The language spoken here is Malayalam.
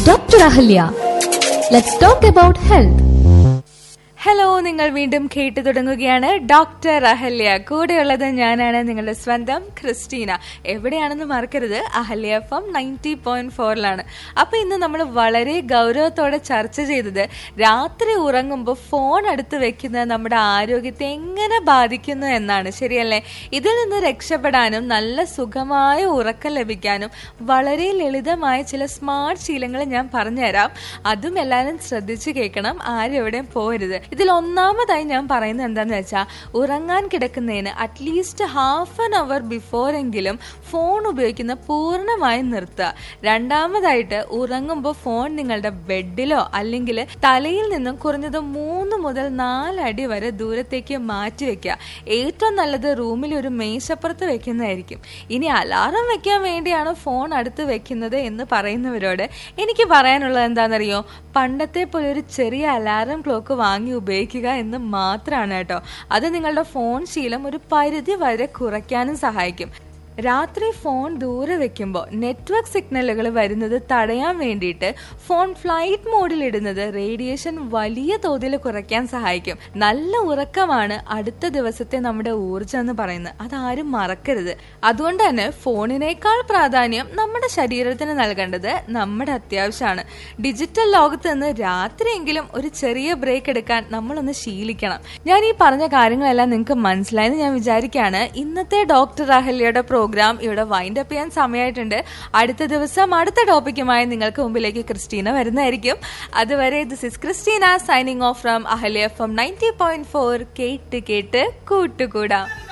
Dr. Ahalya. Let's talk about health. Hello നിങ്ങൾ വീണ്ടും കേട്ടു തുടങ്ങുകയാണ് ഡോക്ടർ അഹല്യ കൂടെയുള്ളത് ഞാനാണ് നിങ്ങളുടെ സ്വന്തം ക്രിസ്റ്റീന എവിടെയാണെന്ന് മറക്കരുത് Ahalya F M ninety point ഫോറിലാണ് അപ്പൊ ഇന്ന് നമ്മൾ വളരെ ഗൗരവത്തോടെ ചർച്ച ചെയ്തത് രാത്രി ഉറങ്ങുമ്പോൾ ഫോൺ അടുത്ത് വെക്കുന്നത് നമ്മുടെ ആരോഗ്യത്തെ എങ്ങനെ ബാധിക്കുന്നു എന്നാണ് ശരിയല്ലേ ഇതിൽ നിന്ന് രക്ഷപ്പെടാനും നല്ല സുഖമായ ഉറക്കം ലഭിക്കാനും വളരെ ലളിതമായ ചില സ്മാർട്ട് ശീലങ്ങൾ ഞാൻ പറഞ്ഞുതരാം അതും എല്ലാവരും ശ്രദ്ധിച്ചു കേൾക്കണം ആരും എവിടെയും പോരുത് ഇതിൽ ഒന്നാമതായി ഞാൻ പറയുന്നത് എന്താന്ന് വെച്ചാൽ ഉറങ്ങാൻ കിടക്കുന്നതിന് at least half an hour before എങ്കിലും ഫോൺ ഉപയോഗിക്കുന്ന പൂർണ്ണമായും നിർത്തുക രണ്ടാമതായിട്ട് ഉറങ്ങുമ്പോൾ ഫോൺ നിങ്ങളുടെ ബെഡിലോ അല്ലെങ്കിൽ തലയിൽ നിന്നും കുറഞ്ഞത് മൂന്ന് മുതൽ നാലടി വരെ ദൂരത്തേക്ക് മാറ്റി വെക്കുക ഏറ്റവും നല്ലത് റൂമിൽ ഒരു മേശപ്പുറത്ത് വെക്കുന്നതായിരിക്കും ഇനി അലാറം വെക്കാൻ വേണ്ടിയാണ് ഫോൺ അടുത്ത് വെക്കുന്നത് എന്ന് പറയുന്നവരോട് എനിക്ക് പറയാനുള്ളത് എന്താണെന്നറിയോ പണ്ടത്തെ പോലെ ഒരു ചെറിയ അലാറം ക്ലോക്ക് വാങ്ങി ഉപയോഗിക്കുക എന്ന് മാത്രമാണ് കേട്ടോ അത് നിങ്ങളുടെ ഫോൺ ശീലം ഒരു പരിധി വരെ കുറയ്ക്കാനും സഹായിക്കും രാത്രി ഫോൺ ദൂരെ വെക്കുമ്പോൾ നെറ്റ്വർക്ക് സിഗ്നലുകൾ വരുന്നത് തടയാൻ വേണ്ടിയിട്ട് ഫോൺ ഫ്ലൈറ്റ് മോഡിൽ ഇടുന്നത് റേഡിയേഷൻ വലിയ തോതിൽ കുറയ്ക്കാൻ സഹായിക്കും നല്ല ഉറക്കമാണ് അടുത്ത ദിവസത്തെ നമ്മുടെ ഊർജ്ജം എന്ന് പറയുന്നത് അതാരും മറക്കരുത് അതുകൊണ്ട് തന്നെ ഫോണിനേക്കാൾ പ്രാധാന്യം നമ്മുടെ ശരീരത്തിന് നൽകേണ്ടത് നമ്മുടെ അത്യാവശ്യമാണ് ഡിജിറ്റൽ ലോകത്ത് നിന്ന് രാത്രിയെങ്കിലും ഒരു ചെറിയ ബ്രേക്ക് എടുക്കാൻ നമ്മളൊന്ന് ശീലിക്കണം ഞാൻ ഈ പറഞ്ഞ കാര്യങ്ങളെല്ലാം നിങ്ങൾക്ക് മനസ്സിലായെന്ന് ഞാൻ വിചാരിക്കുകയാണ് ഇന്നത്തെ ഡോക്ടർ അഹല്യയുടെ പ്രോഗ്രാം ഇവിടെ വൈൻഡ് അപ്പ് ചെയ്യാൻ സമയമായിട്ടുണ്ട് അടുത്ത ദിവസം അടുത്ത ടോപ്പിക്കുമായി നിങ്ങൾക്ക് മുമ്പിലേക്ക് ക്രിസ്റ്റീന വരുന്നതായിരിക്കും അതുവരെ this is Christina signing off from Ahalya from ninety point four കേട്ട് കേട്ട് കൂട്ടുകൂടാം